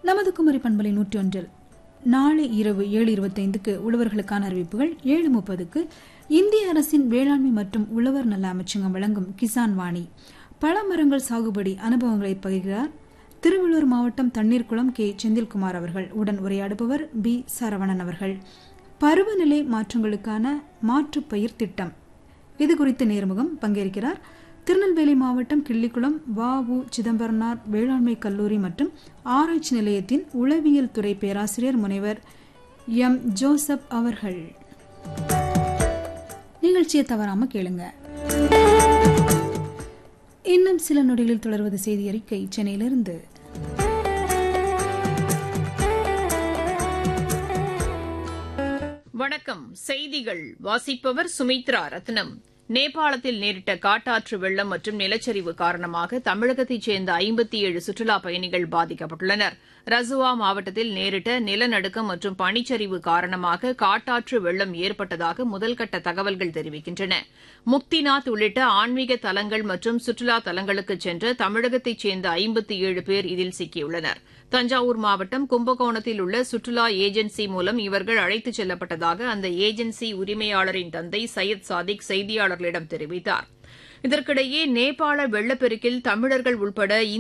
நமது குமரி பண்பலை நூற்றி ஒன்றில் நாளை இரவு ஏழு இருபத்தைந்துக்கு உழவர்களுக்கான அறிவிப்புகள் ஏழு முப்பதுக்கு இந்திய அரசின் வேளாண்மை மற்றும் உழவர் நல அமைச்சகம் வழங்கும் கிசான் வாணி பழமரங்கள் சாகுபடி அனுபவங்களை பகிர்கிறார் திருவள்ளூர் மாவட்டம் தண்ணீர்குளம் கே செந்தில்குமார் அவர்கள் உடன் உரையாடுபவர் பி சரவணன் அவர்கள் பருவநிலை மாற்றங்களுக்கான மாற்றுப் பயிர் திட்டம் இது குறித்த நேர்முகம் பங்கேற்கிறார் திருநெல்வேலி மாவட்டம் கிள்ளிக்குளம் வ உ சிதம்பரனார் வேளாண்மை கல்லூரி மற்றும் ஆராய்ச்சி நிலையத்தின் உளவியல் துறை பேராசிரியர் முனைவர் எம் ஜோசப் அவர்கள் நிகழ்ச்சியை தவறாம கேளுங்க இன்னும் சில நொடிகளில் தொடர்வது செய்தி அறிக்கை சென்னையிலிருந்து வணக்கம் செய்திகள் வாசிப்பவர் சுமித்ரா ரத்னம் நேபாளத்தில் நேரிட்ட காட்டாற்று வெள்ளம் மற்றும் நிலச்சரிவு காரணமாக தமிழகத்தைச் சேர்ந்த ஐம்பத்தி ஏழு சுற்றுலாப் பயணிகள் பாதிக்கப்பட்டுள்ளனர் ரசுவா மாவட்டத்தில் நேரிட்ட நிலநடுக்கம் மற்றும் பனிச்சரிவு காரணமாக காட்டாற்று வெள்ளம் ஏற்பட்டதாக முதல்கட்ட தகவல்கள் தெரிவிக்கின்றன முக்திநாத் உள்ளிட்ட ஆன்மீக தலங்கள் மற்றும் சுற்றுலா தலங்களுக்கு சென்ற தமிழகத்தைச் சேர்ந்த ஐம்பத்தி ஏழு பேர் இதில் சிக்கியுள்ளனர் தஞ்சாவூர் மாவட்டம் கும்பகோணத்தில் உள்ள சுற்றுலா ஏஜென்சி மூலம் இவர்கள் அழைத்துச் செல்லப்பட்டதாக அந்த ஏஜென்சி உரிமையாளரின் தந்தை சையத் சாதிக் செய்தியாளர்களிடம் தெரிவித்தார் இதற்கிடையே நேபாள வெள்ளப்பெருக்கில் தமிழர்கள் உட்பட